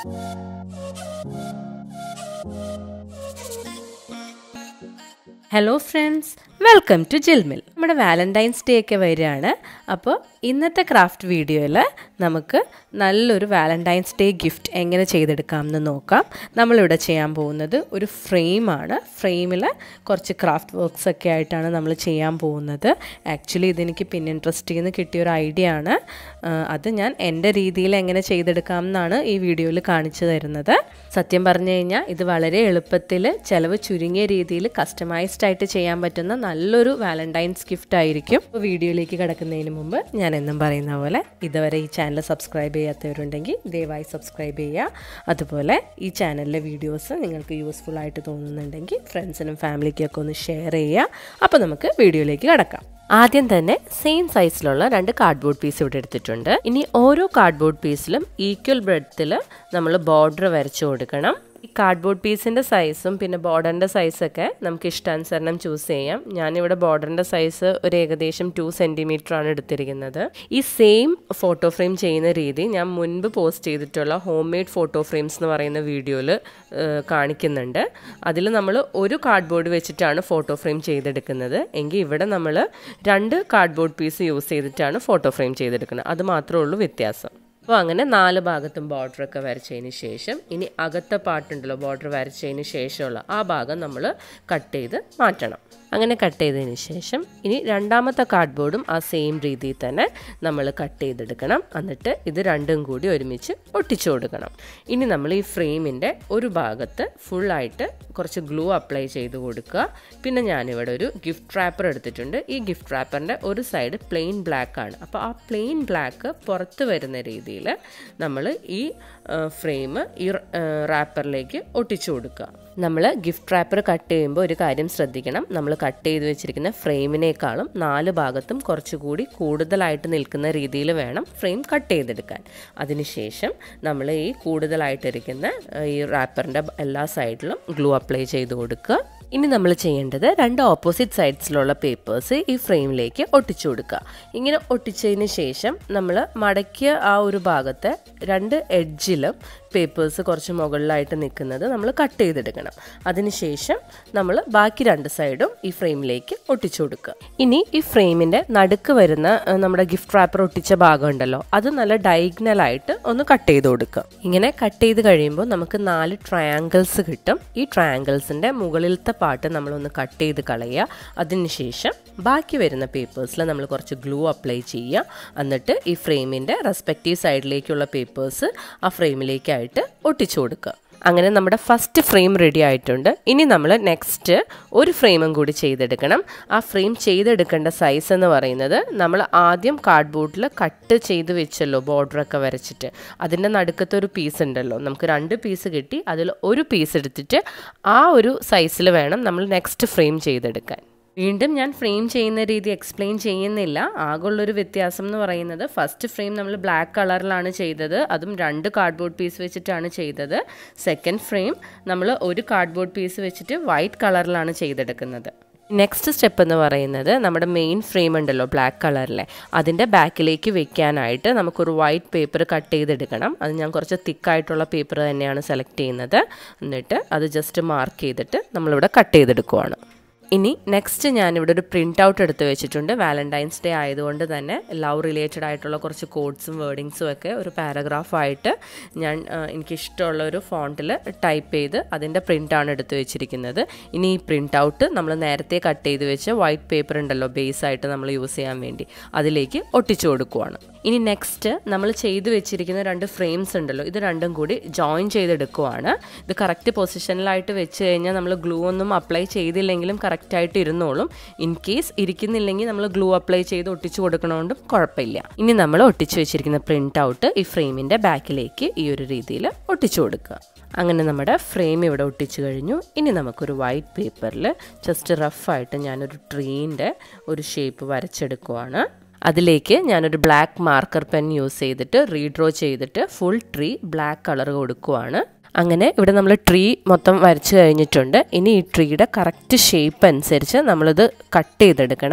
hello friends welcome to Jhilmil നമ്മുടെ Valentine's day ഒക്കെ വരികയാണ് അപ്പോൾ ഇന്നത്തെ ക്രാഫ്റ്റ് വീഡിയോയിൽ നമുക്ക് നല്ലൊരു വാലന്റൈൻസ് ഡേ ഗിഫ്റ്റ് എങ്ങനെ ചെയ്തെടുക്കാം എന്ന് നോക്കാം നമ്മളിവിടെ ചെയ്യാൻ പോകുന്നത് ഒരു ഫ്രെയിമാണ് ഫ്രെയിമിൽ കുറച്ച് ക്രാഫ്റ്റ് വർക്ക്സ് ഒക്കെ ആയിട്ടാണ് നമ്മൾ ചെയ്യാൻ പോകുന്നത് ആക്ച്വലി ഇതെനിക്ക് പിന്നെ ഇൻട്രസ്റ്റ് നിന്ന് കിട്ടിയ ഒരു ഐഡിയ ആണ് ആ, അത് ഞാൻ എൻ്റെ രീതിയിൽ എങ്ങനെ ചെയ്തെടുക്കാം എന്നാണ് ഈ വീഡിയോയിൽ കാണിച്ചു തരുന്നത് സത്യം പറഞ്ഞു കഴിഞ്ഞാൽ ഇത് വളരെ എളുപ്പത്തിൽ ചിലവ് ചുരുങ്ങിയ രീതിയിൽ കസ്റ്റമൈസ്ഡ് ആയിട്ട് ചെയ്യാൻ പറ്റുന്ന നല്ലൊരു വാലന്റൈൻസ് ഗിഫ്റ്റ് ആയിരിക്കും അപ്പോൾ വീഡിയോയിലേക്ക് കിടക്കുന്നതിന് മുമ്പ് ഞാൻ എന്നും പറയുന്ന പോലെ ഇതുവരെ ഈ ചാനൽ സബ്സ്ക്രൈബ് ചെയ്യാത്തവരുണ്ടെങ്കിൽ ദയവായി സബ്സ്ക്രൈബ് ചെയ്യുക അതുപോലെ ഈ ചാനലിലെ വീഡിയോസ് നിങ്ങൾക്ക് യൂസ്ഫുൾ ആയിട്ട് തോന്നുന്നുണ്ടെങ്കിൽ ഫ്രണ്ട്സിനും ഫാമിലിക്കും ഒക്കെ ഒന്ന് ഷെയർ ചെയ്യുക അപ്പോൾ നമുക്ക് വീഡിയോയിലേക്ക് കിടക്കാം ആദ്യം തന്നെ സെയിം സൈസിലുള്ള രണ്ട് കാർഡ്ബോർഡ് പീസ് ഇവിടെ എടുത്തിട്ടുണ്ട് ഇനി ഓരോ കാർഡ്ബോർഡ് പീസിലും ഈക്വൽ ബ്രെഡത്തിൽ നമ്മൾ ബോർഡർ വരച്ചു കൊടുക്കണം ഈ കാർഡ്ബോർഡ് പീസിൻ്റെ സൈസും പിന്നെ ബോർഡറിൻ്റെ സൈസൊക്കെ നമുക്ക് ഇഷ്ടാനുസരണം ചൂസ് ചെയ്യാം ഞാനിവിടെ ബോർഡറിൻ്റെ സൈസ് ഒരു ഏകദേശം ടു സെൻറ്റിമീറ്റർ ആണ് എടുത്തിരിക്കുന്നത് ഈ സെയിം ഫോട്ടോ ഫ്രെയിം ചെയ്യുന്ന രീതി ഞാൻ മുൻപ് പോസ്റ്റ് ചെയ്തിട്ടുള്ള ഹോം മെയ്ഡ് ഫോട്ടോ ഫ്രെയിംസ് എന്ന് പറയുന്ന വീഡിയോയിൽ കാണിക്കുന്നുണ്ട് അതിൽ നമ്മൾ ഒരു കാർഡ്ബോർഡ് വെച്ചിട്ടാണ് ഫോട്ടോ ഫ്രെയിം ചെയ്തെടുക്കുന്നത് എങ്കിൽ ഇവിടെ നമ്മൾ രണ്ട് കാർഡ്ബോർഡ് പീസ് യൂസ് ചെയ്തിട്ടാണ് ഫോട്ടോ ഫ്രെയിം ചെയ്തെടുക്കുന്നത് അത് മാത്രമേ ഉള്ളൂ വ്യത്യാസം അപ്പോൾ അങ്ങനെ നാല് ഭാഗത്തും ബോർഡറൊക്കെ വരച്ചതിന് ശേഷം ഇനി അകത്തെ പാട്ടുണ്ടല്ലോ ബോർഡർ വരച്ചതിന് ശേഷമുള്ള ആ ഭാഗം നമ്മൾ കട്ട് ചെയ്ത് മാറ്റണം അങ്ങനെ കട്ട് ചെയ്തതിന് ശേഷം ഇനി രണ്ടാമത്തെ കാർഡ്ബോർഡും ആ സെയിം രീതിയിൽ തന്നെ നമ്മൾ കട്ട് ചെയ്തെടുക്കണം എന്നിട്ട് ഇത് രണ്ടും കൂടി ഒരുമിച്ച് ഒട്ടിച്ചു കൊടുക്കണം ഇനി നമ്മൾ ഈ ഫ്രെയിമിൻ്റെ ഒരു ഭാഗത്ത് ഫുള്ളായിട്ട് കുറച്ച് ഗ്ലൂ അപ്ലൈ ചെയ്ത് കൊടുക്കുക പിന്നെ ഞാനിവിടെ ഒരു ഗിഫ്റ്റ് റാപ്പർ എടുത്തിട്ടുണ്ട് ഈ ഗിഫ്റ്റ് റാപ്പറിൻ്റെ ഒരു സൈഡ് പ്ലെയിൻ ബ്ലാക്ക് ആണ് അപ്പോൾ ആ പ്ലെയിൻ ബ്ലാക്ക് പുറത്ത് വരുന്ന രീതിയിൽ നമ്മൾ ഈ ഫ്രെയിം ഈ റാപ്പറിലേക്ക് ഒട്ടിച്ചു കൊടുക്കുക നമ്മൾ ഗിഫ്റ്റ് റാപ്പർ കട്ട് ചെയ്യുമ്പോൾ ഒരു കാര്യം ശ്രദ്ധിക്കണം നമ്മൾ കട്ട് ചെയ്ത് വെച്ചിരിക്കുന്ന ഫ്രെയിമിനേക്കാളും നാല് ഭാഗത്തും കുറച്ചുകൂടി കൂടുതലായിട്ട് നിൽക്കുന്ന രീതിയിൽ വേണം ഫ്രെയിം കട്ട് ചെയ്തെടുക്കാൻ അതിനുശേഷം നമ്മൾ ഈ കൂടുതലായിട്ടിരിക്കുന്ന ഈ റാപ്പറിൻ്റെ എല്ലാ സൈഡിലും ഗ്ലൂ അപ്ലൈ ചെയ്ത് കൊടുക്കുക ഇനി നമ്മൾ ചെയ്യേണ്ടത് രണ്ട് ഓപ്പോസിറ്റ് സൈഡ്സിലുള്ള പേപ്പേഴ്സ് ഈ ഫ്രെയിമിലേക്ക് ഒട്ടിച്ചു കൊടുക്കുക ഇങ്ങനെ ഒട്ടിച്ചതിന് ശേഷം നമ്മൾ മടക്കിയ ആ ഒരു ഭാഗത്തെ രണ്ട് എഡ്ജിലും പേപ്പേഴ്സ് കുറച്ച് മുകളിലായിട്ട് നിൽക്കുന്നത് നമ്മൾ കട്ട് ചെയ്തെടുക്കണം അതിനുശേഷം നമ്മൾ ബാക്കി രണ്ട് സൈഡും ഈ ഫ്രെയിമിലേക്ക് ഒട്ടിച്ചു കൊടുക്കുക ഇനി ഈ ഫ്രെയിമിൻ്റെ നടുക്ക് വരുന്ന ഏഹ്, നമ്മുടെ ഗിഫ്റ്റ് റാപ്പർ ഒട്ടിച്ച ഭാഗം ഉണ്ടല്ലോ അത് നല്ല ഡയഗ്നലായിട്ട് ഒന്ന് കട്ട് ചെയ്ത് കൊടുക്കുക ഇങ്ങനെ കട്ട് ചെയ്ത് കഴിയുമ്പോൾ നമുക്ക് നാല് ട്രയാങ്കിൾസ് കിട്ടും ഈ ട്രയാങ്കിൾസിൻ്റെ മുകളിലത്തെ പാർട്ട് നമ്മളൊന്ന് കട്ട് ചെയ്ത് കളയുക അതിനുശേഷം ബാക്കി വരുന്ന പേപ്പേഴ്സിൽ നമ്മൾ കുറച്ച് ഗ്ലൂ അപ്ലൈ ചെയ്യുക എന്നിട്ട് ഈ ഫ്രെയിമിൻ്റെ റെസ്പെക്റ്റീവ് സൈഡിലേക്കുള്ള പേപ്പേഴ്സ് ആ ഫ്രെയിമിലേക്കായിട്ട് ഒട്ടിച്ചു കൊടുക്കുക അങ്ങനെ നമ്മുടെ ഫസ്റ്റ് ഫ്രെയിം റെഡി ആയിട്ടുണ്ട് ഇനി നമ്മൾ നെക്സ്റ്റ് ഒരു ഫ്രെയിമും കൂടി ചെയ്തെടുക്കണം ആ ഫ്രെയിം ചെയ്തെടുക്കേണ്ട സൈസ് എന്ന് പറയുന്നത് നമ്മൾ ആദ്യം കാർഡ്ബോർഡിൽ കട്ട് ചെയ്ത് വെച്ചല്ലോ ബോർഡറൊക്കെ വരച്ചിട്ട് അതിൻ്റെ നടുക്കത്തെ ഒരു പീസ് ഉണ്ടല്ലോ നമുക്ക് രണ്ട് പീസ് കിട്ടി അതിൽ ഒരു പീസ് എടുത്തിട്ട് ആ ഒരു സൈസിൽ വേണം നമ്മൾ നെക്സ്റ്റ് ഫ്രെയിം ചെയ്തെടുക്കാൻ വീണ്ടും ഞാൻ ഫ്രെയിം ചെയ്യുന്ന രീതി എക്സ്പ്ലെയിൻ ചെയ്യുന്നില്ല ആകെയുള്ളൊരു വ്യത്യാസം എന്ന് പറയുന്നത് ഫസ്റ്റ് ഫ്രെയിം നമ്മൾ ബ്ലാക്ക് കളറിലാണ് ചെയ്തത് അതും രണ്ട് കാർഡ്ബോർഡ് പീസ് വെച്ചിട്ടാണ് ചെയ്തത് സെക്കൻഡ് ഫ്രെയിം നമ്മൾ ഒരു കാർഡ്ബോർഡ് പീസ് വെച്ചിട്ട് വൈറ്റ് കളറിലാണ് ചെയ്തെടുക്കുന്നത് നെക്സ്റ്റ് സ്റ്റെപ്പ് എന്ന് പറയുന്നത് നമ്മുടെ മെയിൻ ഫ്രെയിം ഉണ്ടല്ലോ ബ്ലാക്ക് കളറിലെ അതിൻ്റെ ബാക്കിലേക്ക് വെക്കാനായിട്ട് നമുക്കൊരു വൈറ്റ് പേപ്പർ കട്ട് ചെയ്തെടുക്കണം അത് ഞാൻ കുറച്ച് തിക്കായിട്ടുള്ള പേപ്പർ തന്നെയാണ് സെലക്ട് ചെയ്യുന്നത് എന്നിട്ട് അത് ജസ്റ്റ് മാർക്ക് ചെയ്തിട്ട് നമ്മളിവിടെ കട്ട് ചെയ്തെടുക്കുവാണ് ഇനി നെക്സ്റ്റ് ഞാനിവിടെ ഒരു പ്രിൻ്റ് ഔട്ട് എടുത്ത് വെച്ചിട്ടുണ്ട് വാലന്റൈൻസ് ഡേ ആയതുകൊണ്ട് തന്നെ ലവ് റിലേറ്റഡ് ആയിട്ടുള്ള കുറച്ച് കോഡ്സും വേർഡിങ്സും ഒക്കെ ഒരു പാരഗ്രാഫായിട്ട് ഞാൻ ആ, എനിക്കിഷ്ടമുള്ള ഒരു ഫോണ്ടിൽ ടൈപ്പ് ചെയ്ത് അതിൻ്റെ പ്രിൻ്റാണ് എടുത്ത് വെച്ചിരിക്കുന്നത് ഇനി ഈ പ്രിൻ്റ് ഔട്ട് നമ്മൾ നേരത്തെ കട്ട് ചെയ്ത് വെച്ച് വൈറ്റ് പേപ്പർ ഉണ്ടല്ലോ ബേസ് ആയിട്ട് നമ്മൾ യൂസ് ചെയ്യാൻ വേണ്ടി അതിലേക്ക് ഒട്ടിച്ചു കൊടുക്കുവാണ് ഇനി നെക്സ്റ്റ് നമ്മൾ ചെയ്തു വെച്ചിരിക്കുന്ന രണ്ട് ഫ്രെയിംസ് ഉണ്ടല്ലോ ഇത് രണ്ടും കൂടി ജോയിൻ ചെയ്തെടുക്കുവാണ് ഇത് കറക്റ്റ് പൊസിഷനിലായിട്ട് വെച്ച് കഴിഞ്ഞാൽ നമ്മൾ ഗ്ലൂ ഒന്നും അപ്ലൈ ചെയ്തില്ലെങ്കിലും കറക്റ്റായിട്ട് ഇരുന്നോളും ഇൻ കേസ് ഇരിക്കുന്നില്ലെങ്കിൽ നമ്മൾ ഗ്ലൂ അപ്ലൈ ചെയ്ത് ഒട്ടിച്ചു കൊടുക്കണോണ്ടും കുഴപ്പമില്ല ഇനി നമ്മൾ ഒട്ടിച്ചു വെച്ചിരിക്കുന്ന പ്രിൻ്റ് ഔട്ട് ഈ ഫ്രെയിമിൻ്റെ ബാക്കിലേക്ക് ഈ ഒരു രീതിയിൽ ഒട്ടിച്ചു കൊടുക്കുക അങ്ങനെ നമ്മുടെ ഫ്രെയിം ഇവിടെ ഒട്ടിച്ചു കഴിഞ്ഞു ഇനി നമുക്കൊരു വൈറ്റ് പേപ്പറിൽ ജസ്റ്റ് റഫായിട്ട് ഞാനൊരു ട്രീൻ്റെ ഒരു ഷേപ്പ് വരച്ചെടുക്കുവാണ് അതിലേക്ക് ഞാനൊരു ബ്ലാക്ക് മാർക്കർ പെൻ യൂസ് ചെയ്തിട്ട് റീഡ്രോ ചെയ്തിട്ട് ഫുൾ ട്രീ ബ്ലാക്ക് കളർ കൊടുക്കുവാണ് അങ്ങനെ ഇവിടെ നമ്മൾ ട്രീ മൊത്തം വരച്ചു കഴിഞ്ഞിട്ടുണ്ട് ഇനി ഈ ട്രീയുടെ കറക്റ്റ് ഷേപ്പ് അനുസരിച്ച് നമ്മളിത് കട്ട് ചെയ്തെടുക്കണം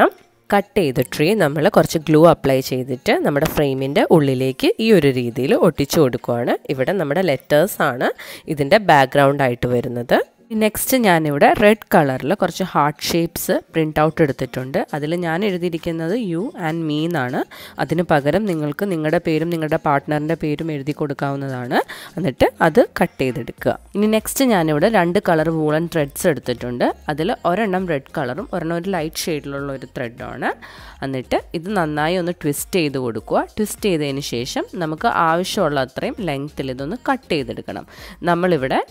കട്ട് ചെയ്ത ട്രീ നമ്മൾ കുറച്ച് ഗ്ലൂ അപ്ലൈ ചെയ്തിട്ട് നമ്മുടെ ഫ്രെയിമിൻ്റെ ഉള്ളിലേക്ക് ഈ ഒരു രീതിയിൽ ഒട്ടിച്ചു കൊടുക്കുകയാണ് ഇവിടെ നമ്മുടെ ലെറ്റേഴ്സ് ആണ് ഇതിൻ്റെ ബാക്ക്ഗ്രൗണ്ട് ആയിട്ട് വരുന്നത് നെക്സ്റ്റ് ഞാനിവിടെ റെഡ് കളറിൽ കുറച്ച് ഹാർട്ട് ഷേപ്സ് പ്രിൻ്റ് ഔട്ട് എടുത്തിട്ടുണ്ട് അതിൽ ഞാൻ എഴുതിയിരിക്കുന്നത് യു ആൻഡ് മീ എന്നാണ് അതിന് പകരം നിങ്ങൾക്ക് നിങ്ങളുടെ പേരും നിങ്ങളുടെ പാർട്ട്ണറിൻ്റെ പേരും എഴുതി കൊടുക്കാവുന്നതാണ് എന്നിട്ട് അത് കട്ട് ചെയ്തെടുക്കുക ഇനി നെക്സ്റ്റ് ഞാനിവിടെ രണ്ട് കളർ വൂളൻ ത്രെഡ്സ് എടുത്തിട്ടുണ്ട് അതിൽ ഒരെണ്ണം റെഡ് കളറും ഒരെണ്ണം ഒരു ലൈറ്റ് ഷെയ്ഡിലുള്ള ഒരു ത്രെഡാണ് എന്നിട്ട് ഇത് നന്നായി ഒന്ന് ട്വിസ്റ്റ് ചെയ്ത് കൊടുക്കുക ട്വിസ്റ്റ് ചെയ്തതിന് ശേഷം നമുക്ക് ആവശ്യമുള്ള അത്രയും ലെങ്ത്തിൽ ഇതൊന്ന് കട്ട് ചെയ്തെടുക്കണം നമ്മളിവിടെ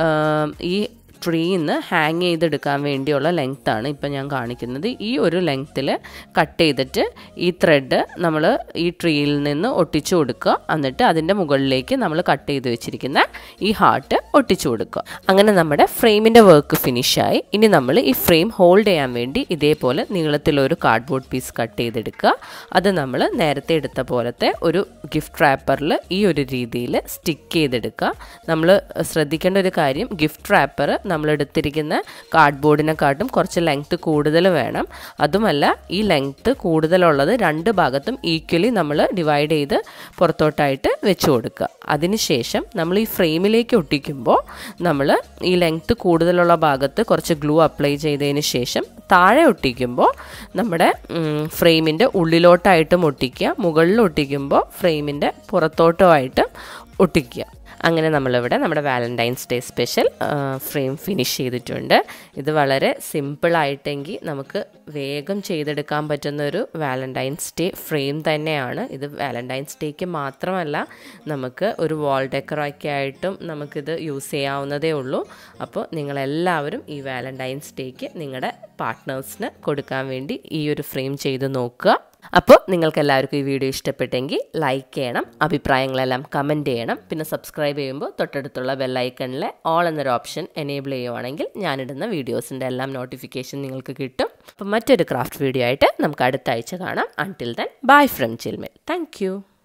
ഈ ട്രീയിൽ നിന്ന് ഹാങ് ചെയ്തെടുക്കാൻ വേണ്ടിയുള്ള ലെങ്ത്താണ് ഇപ്പം ഞാൻ കാണിക്കുന്നത് ഈ ഒരു ലെങ്ത്തിൽ കട്ട് ചെയ്തിട്ട് ഈ ത്രെഡ് നമ്മൾ ഈ ട്രീയിൽ നിന്ന് ഒട്ടിച്ചു കൊടുക്കുക എന്നിട്ട് അതിൻ്റെ മുകളിലേക്ക് നമ്മൾ കട്ട് ചെയ്ത് വെച്ചിരിക്കുന്ന ഈ ഹാർട്ട് ഒട്ടിച്ചു കൊടുക്കുക അങ്ങനെ നമ്മുടെ ഫ്രെയിമിൻ്റെ വർക്ക് ഫിനിഷായി ഇനി നമ്മൾ ഈ ഫ്രെയിം ഹോൾഡ് ചെയ്യാൻ വേണ്ടി ഇതേപോലെ നീളത്തിലൊരു കാർഡ്ബോർഡ് പീസ് കട്ട് ചെയ്തെടുക്കുക അത് നമ്മൾ നേരത്തെ എടുത്ത പോലത്തെ ഒരു ഗിഫ്റ്റ് റാപ്പറിൽ ഈ ഒരു രീതിയിൽ സ്റ്റിക്ക് ചെയ്തെടുക്കുക നമ്മൾ ശ്രദ്ധിക്കേണ്ട ഒരു കാര്യം ഗിഫ്റ്റ് റാപ്പർ നമ്മൾ എടുത്തിരിക്കുന്ന കാർഡ്ബോർഡിനെക്കാട്ടും കുറച്ച് ലെങ്ത്ത് കൂടുതൽ വേണം അതുമല്ല ഈ ലെങ്ത്ത് കൂടുതലുള്ളത് രണ്ട് ഭാഗത്തും ഈക്വലി നമ്മൾ ഡിവൈഡ് ചെയ്ത് പുറത്തോട്ടായിട്ട് വെച്ച് കൊടുക്കുക അതിനുശേഷം നമ്മൾ ഈ ഫ്രെയിമിലേക്ക് ഒട്ടിക്കുമ്പോൾ നമ്മൾ ഈ ലെങ്ത്ത് കൂടുതലുള്ള ഭാഗത്ത് കുറച്ച് ഗ്ലൂ അപ്ലൈ ചെയ്തതിന് ശേഷം താഴെ ഒട്ടിക്കുമ്പോൾ നമ്മുടെ ഫ്രെയിമിൻ്റെ ഉള്ളിലോട്ടായിട്ടും ഒട്ടിക്കുക മുകളിൽ ഒട്ടിക്കുമ്പോൾ ഫ്രെയിമിൻ്റെ പുറത്തോട്ടുമായിട്ടും ഒട്ടിക്കുക അങ്ങനെ നമ്മളിവിടെ നമ്മുടെ Valentine's Day special frame finish ചെയ്തിട്ടുണ്ട് ഇത് വളരെ സിമ്പിളായിട്ടെങ്കിൽ നമുക്ക് വേഗം ചെയ്തെടുക്കാൻ പറ്റുന്ന ഒരു വാലൻറ്റൈൻസ് ഡേ ഫ്രെയിം തന്നെയാണ് ഇത് വാലൻറ്റൈൻസ് ഡേക്ക് മാത്രമല്ല നമുക്ക് ഒരു വാൾ ഡെക്കറൊക്കെ ആയിട്ടും നമുക്കിത് യൂസ് ചെയ്യാവുന്നതേ ഉള്ളൂ അപ്പോൾ നിങ്ങളെല്ലാവരും ഈ വാലൻറ്റൈൻസ് ഡേക്ക് നിങ്ങളുടെ പാർട്ട്നേഴ്സിന് കൊടുക്കാൻ വേണ്ടി ഈ ഒരു ഫ്രെയിം ചെയ്ത് നോക്കുക അപ്പോൾ നിങ്ങൾക്ക് എല്ലാവർക്കും ഈ വീഡിയോ ഇഷ്ടപ്പെട്ടെങ്കിൽ ലൈക്ക് ചെയ്യണം അഭിപ്രായങ്ങളെല്ലാം കമൻറ്റ് ചെയ്യണം പിന്നെ സബ്സ്ക്രൈബ് ചെയ്യുമ്പോൾ തൊട്ടടുത്തുള്ള ബെല്ലൈക്കണിലെ ഓൾ എന്നൊരു ഓപ്ഷൻ എനേബിൾ ചെയ്യുവാണെങ്കിൽ ഞാനിടുന്ന വീഡിയോസിൻ്റെ എല്ലാം നോട്ടിഫിക്കേഷൻ നിങ്ങൾക്ക് കിട്ടും അപ്പോൾ മറ്റൊരു ക്രാഫ്റ്റ് വീഡിയോ ആയിട്ട് നമുക്ക് അടുത്ത ആഴ്ച കാണാം until then bye from Chilmil thank